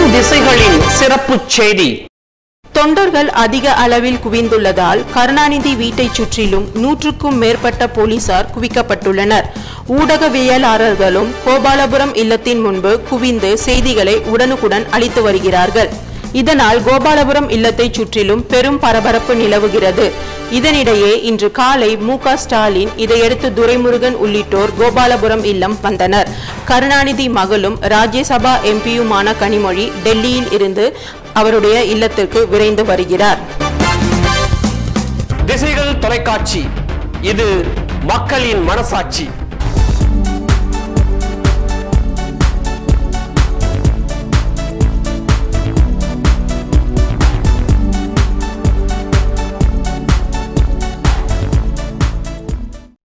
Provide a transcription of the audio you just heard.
திசைகளின் சிறப்புச் செய்தி தொண்டர்கள் அதிக அளவில் குவிந்துள்ளதால் கருணாநிதி வீட்டைச் சுற்றிலும் நூற்றுக்கும் மேற்பட்ட போலீசார் குவிக்கப்பட்டுள்ளனர் ஊடகவியலாளர்களும் கோபாலபுரம் இல்லத்தின் முன்பு குவிந்து செய்திகளை உடனுக்குடன் அளித்து வருகிறார்கள் இதனால் கோபாலபுரம் இல்லத்தைச் சுற்றிலும் பெரும் பரபரப்பு நிலவுகிறது இதனிடையே இன்று காலை மு க ஸ்டாலின் இதையடுத்து துரைமுருகன் உள்ளிட்டோர் கோபாலபுரம் இல்லம் வந்தனர் கருணாநிதி மகளும் ராஜ்யசபா எம்பியுமான கனிமொழி டெல்லியில் இருந்து அவருடைய இல்லத்திற்கு விரைந்து வருகிறார் திசைகள் தொலைக்காட்சி இது மக்களின் மனசாட்சி